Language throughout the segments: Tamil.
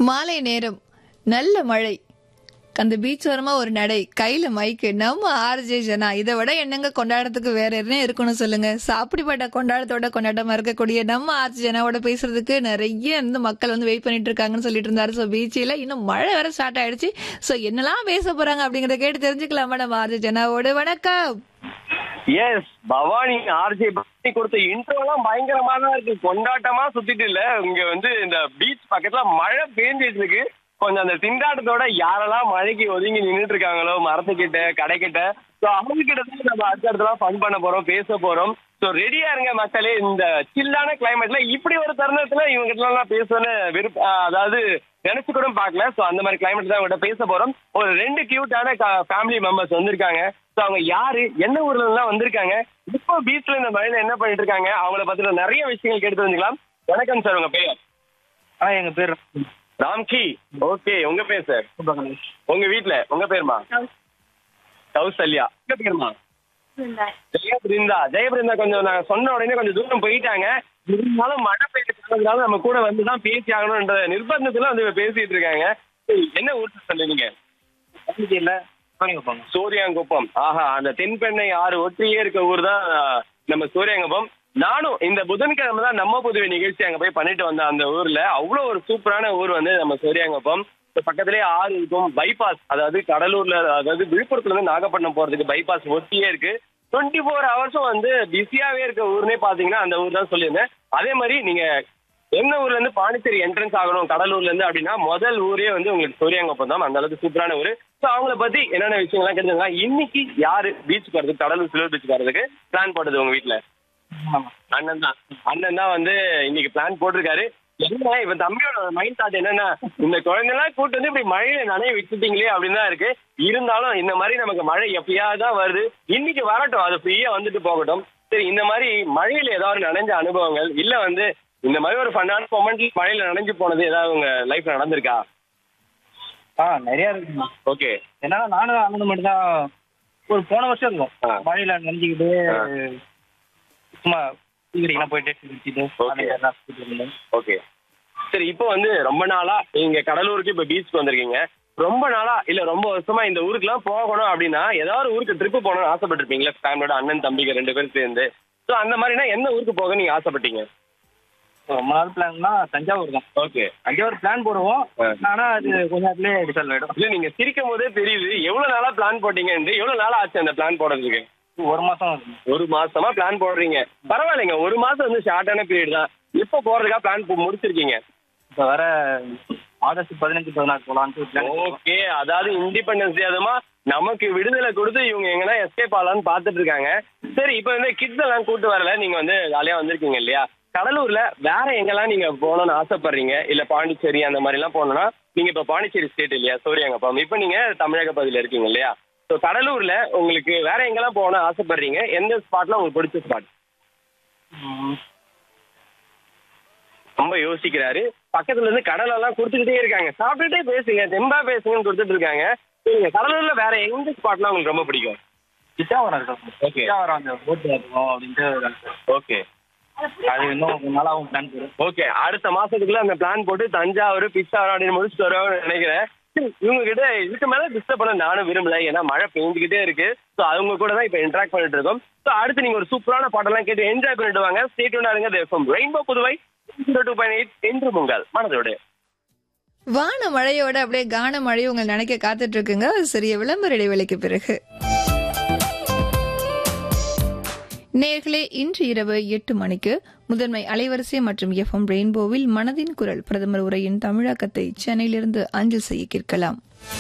மாலை நேரம் நல்ல மழை அந்த பீச் ஓரமா ஒரு நடை கையில மைக்கு நம்ம ஆர்ஜே ஜனா இதை விட என்னங்க கொண்டாடத்துக்கு வேற என்ன இருக்கணும் சொல்லுங்க So, அப்படிப்பட்ட கொண்டாடத்தோட கொண்டாட்டமா இருக்கக்கூடிய நம்ம ஆர்ஜே ஜனாவோட பேசுறதுக்கு நிறைய வந்து மக்கள் வந்து வெயிட் பண்ணிட்டு இருக்காங்கன்னு சொல்லிட்டு இருந்தாரு ஸோ பீச்சில் இன்னும் மழை வேற ஸ்டார்ட் ஆயிடுச்சு ஸோ என்னெல்லாம் பேச போறாங்க அப்படிங்கறத கேட்டு தெரிஞ்சுக்கலாமா நம்ம ஆர்ஜே ஜனாவோட வணக்கம் எஸ் பவானி ஆர்ஜே பவானி கொடுத்த இன்ட்ரோ எல்லாம் பயங்கரமா தான் இருக்கு கொண்டாட்டமா சுத்திட்டு இல்ல இங்க வந்து இந்த பீச் பக்கத்துல மழை பேஞ்சிட்டு இருக்கு கொஞ்சம் அந்த திண்டாட்டத்தோட யாரெல்லாம் மழைக்கு ஒதுங்கி நின்னுட்டு இருக்காங்களோ மரத்துக்கிட்ட கடைக்கிட்ட ஸோ அவங்க கிட்ட தான் நம்ம அடுத்தடுத்தலாம் ஃபன் பண்ண போறோம் பேச போறோம் ஸோ ரெடியா இருங்க மக்களே இந்த சில்லான கிளைமேட்ல இப்படி ஒரு தருணத்துல இவங்க கிட்ட எல்லாம் பேசணும்னு விருப்ப ஆஹ் அதாவது நினைச்சு கூட பார்க்கல ஸோ அந்த மாதிரி கிளைமேட் தான் இவங்க பேச போறோம் ஒரு ரெண்டு கியூட்டான ஃபேமிலி மெம்பர்ஸ் வந்திருக்காங்க ஸோ அவங்க யாரு என்ன ஊர்ல எல்லாம் வந்திருக்காங்க இப்போ பீச்ல இந்த மழையில என்ன பண்ணிட்டு இருக்காங்க அவங்கள பத்தின நிறைய விஷயங்கள் கேட்டு தெரிஞ்சுக்கலாம் வணக்கம் சார் உங்க பெயர் ஆ எங்க பேர் ராம்கி ஓகே உங்க பேர் சார் உங்க வீட்ல உங்க பேருமா கௌசல்யா உங்க பேருமா ஜெயபிருந்தா ஜெயபிருந்தா கொஞ்சம் நாங்க சொன்ன உடனே கொஞ்சம் தூரம் போயிட்டாங்க இருந்தாலும் மழை பெய்யறதுனால நம்ம கூட வந்து தான் பேசி ஆகணும்ன்ற நிர்பந்தத்துல வந்து இவங்க பேசிட்டு இருக்காங்க என்ன ஊர் சொல்லுவீங்க இல்ல வைப்பாங்க சூரியாங்குப்பம் ஆஹா அந்த தென்பெண்ணை ஆறு ஒற்றியே இருக்க ஊர் தான் நம்ம சூரியாங்குப்பம் நானும் இந்த புதன்கிழமை தான் நம்ம புதுவை நிகழ்ச்சி அங்க போய் பண்ணிட்டு வந்தேன் அந்த ஊர்ல அவ்வளவு ஒரு சூப்பரான ஊர் வந்து நம்ம சூரியாங்குப்பம் இப்ப பக்கத்திலேயே ஆறு இருக்கும் பைபாஸ் அதாவது கடலூர்ல அதாவது விழுப்புரத்துல இருந்து நாகப்பட்டினம் போறதுக்கு பைபாஸ் ஒட்டியே இருக்கு டுவெண்ட்டி ஃபோர் ஹவர்ஸும் வந்து பிஸியாவே இருக்க ஊர்னே பாத்தீங்கன்னா அந்த ஊர் தான் சொல்லியிருந்தேன் அதே மாதிரி நீங்க எந்த ஊர்ல இருந்து பாண்டிச்சேரி என்ட்ரன்ஸ் ஆகணும் கடலூர்ல இருந்து அப்படின்னா முதல் ஊரே வந்து உங்களுக்கு சூரியாங்கப்பம் தான் அந்த அளவுக்கு சூப்பரான ஊர் ஸோ அவங்கள பத்தி என்னென்ன விஷயங்கள்லாம் கேட்டுங்க இன்னைக்கு யாரு பீச்சுக்கு வரதுக்கு கடலூர் சில்வர் பீச்சுக்கு வரதுக்கு பிளான் போட்டது உங்க வீட்டுல அண்ணன் தான் அண்ணன் தான் வந்து இன்னைக்கு பிளான் போட்டிருக்காரு என்ன இப்ப தம்பியோட மைண்ட் தாட் என்னன்னா இந்த குழந்தைலாம் கூட்டு வந்து இப்படி மழையில நனைய விட்டுட்டீங்களே அப்படின்னு தான் இருக்கு இருந்தாலும் இந்த மாதிரி நமக்கு மழை எப்பயாவது தான் வருது இன்னைக்கு வரட்டும் அது ஃப்ரீயா வந்துட்டு போகட்டும் சரி இந்த மாதிரி மழையில ஏதாவது நனைஞ்ச அனுபவங்கள் இல்ல வந்து இந்த மாதிரி ஒரு ஃபன்னான மொமெண்ட்ல மழையில நனைஞ்சு போனது ஏதாவது உங்க லைஃப்ல நடந்திருக்கா ஆ நிறைய இருக்குங்க ஓகே என்னன்னா நானும் அண்ணன் மட்டும் தான் ஒரு போன வருஷம் இருக்கும் ஆ. மழையில நனைஞ்சுக்கிட்டு ஆ. சும்மா டீக்கடிக்கெல்லாம் போயிட்டு குடிச்சிட்டு Okay. அந்த மாதிரிலாம் சுத்திட்டு இருந்தேன். ஓகே சரி இப்போ வந்து ரொம்ப நாளா நீங்க கடலூருக்கு இப்ப பீச்சுக்கு வந்திருக்கீங்க ரொம்ப நாளா இல்ல ரொம்ப வருஷமா இந்த ஊருக்குலாம் போகணும் அப்படின்னா ஏதாவது ஒரு ஊருக்கு ட்ரிப்பு போகணும்னு ஆசைப்பட்டிருப்பீங்களா ஃபேமிலியோட அண்ணன் தம்பிங்க ரெண்டு பேரும் சேர்ந்து ஸோ அந்த மாதிரினா எந்த ஊருக்கு போக நீங்க ஆசைப்பட்டீங்க ரொம்ப நாள் பிளான்னா தஞ்சாவூர் தான் ஓகே தஞ்சாவூர் பிளான் போடுவோம் ஆ. ஆனா அது கொஞ்ச நேரத்துலயே டிசல் ஆயிடும் இல்ல நீங்க சிரிக்கும் போதே தெரியுது எவ்வளவு நாளா பிளான் போட்டீங்கன்னு எவ்வளவு நாளா ஆச்சு அந்த பிளான் போடுறதுக்கு ஒரு மாசம் இருக்கும் ஒரு மாசமா பிளான் போடுறீங்க பரவாயில்லைங்க ஒரு மாசம் வந்து ஷார்ட்டான பீரியட் தான் இப்போ போறதுக்கா பிளான் முடிச்சிருக்கீங்க இப்ப வர ஆகஸ்ட் பதினஞ்சு பதினாறு போலான்ட்டு பிளான் ஓகே அதாவது இண்டிபெண்டன்ஸ் டே அதுமா நமக்கு விடுதலை கொடுத்து இவங்க எங்கன்னா எஸ்கேப் ஆகலாம்னு பார்த்துட்டு இருக்காங்க சரி இப்போ வந்து கிட்ஸ் எல்லாம் கூட்டு வரல நீங்க வந்து ஜாலியா வந்திருக்கீங்க இல்லையா கடலூர்ல வேற எங்கெல்லாம் நீங்க போகணும்னு ஆசைப்படுறீங்க இல்ல பாண்டிச்சேரி அந்த மாதிரி எல்லாம் போகணும்னா நீங்க இப்ப பாண்டிச்சேரி ஸ்டேட் இல்லையா சூரியங்கப்பம் இப்போ நீங்க தமிழக பகுதியில இருக்கீங்க இல்லையா ஸோ கடலூர்ல உங்களுக்கு வேற எங்கெல்லாம் போகணும்னு ஆசைப்படுறீங்க எந்த ஸ்பாட்ல உங்களுக்கு பிடிச்ச ஸ்பாட் ரொம்ப யோசிக்கிறாரு பக்கத்துல இருந்து கடலெல்லாம் கொடுத்துக்கிட்டே இருக்காங்க சாப்பிட்டுட்டே பேசுங்க தெம்பா பேசுங்கன்னு கொடுத்துட்டு இருக்காங்க சரிங்க கடலூர்ல வேற எந்த ஸ்பாட்லாம் உங்களுக்கு ரொம்ப பிடிக்கும் பிச்சாவரம் இருக்கும் Okay. பிச்சாவரம் அந்த போட்டு இருக்கும் அப்படின்ட்டு ஒரு ஆசை. ஓகே அது இன்னும் கொஞ்ச நாளாகவும் பிளான் போடும் ஓகே அடுத்த மாசத்துக்குள்ள அந்த பிளான் போட்டு தஞ்சாவூர் பிச்சாவரம் அப்படின்னு முடிச்சுட்டு வருவாங்கன்னு நினைக்கிறேன் சரி, இவங்க கிட்ட இதுக்கு மேல டிஸ்டர்ப் பண்ண நானும் விரும்பல ஏன்னா மழை பெஞ்சுக்கிட்டே இருக்கு ஸோ அவங்க கூட தான் இப்போ இன்ட்ராக்ட் பண்ணிட்டு இருக்கோம் ஸோ அடுத்து நீங்க ஒரு சூப்பரான பாட்டெல்லாம் கேட்டு என்ஜாய் பண்ணிட்டு வாங்க ஸ்டேட் இருங்க FM rainbow Puduvai two point eight என்று உங்கள் மனதோடு வான மழையோட அப்படியே கான மழை உங்களை நினைக்க காத்துட்டு இருக்குங்க ஒரு சிறிய விளம்பர இடைவேளைக்கு பிறகு நேர்களே இன்று இரவு எட்டு மணிக்கு முதன்மை அலைவரிசை மற்றும் எஃப்எம் ரெயின்போவில் மனதின் குரல் பிரதமர் உரையின் தமிழாக்கத்தை சென்னையிலிருந்து அஞ்சல் செய்ய கேட்கலாம்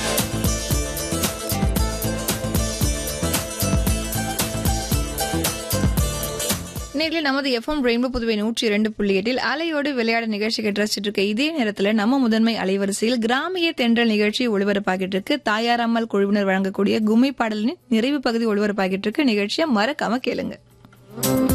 நேரில் நமது எஃப்எம் ரெயின்போ புதுவை நூற்றி இரண்டு புள்ளி எட்டில் அலையோடு விளையாட நிகழ்ச்சி ரசிச்சிட்டு இருக்க இதே நேரத்தில் நம்ம முதன்மை அலைவரிசையில் கிராமிய தென்றல் நிகழ்ச்சி ஒளிபரப்பாகிட்டு இருக்கு தாயாராமல் குழுவினர் வழங்கக்கூடிய கும்மி பாடலின் நிறைவு பகுதி ஒளிபரப்பாகிட்டு இருக்கு நிகழ்ச்சியை மறக்காம கேளுங்க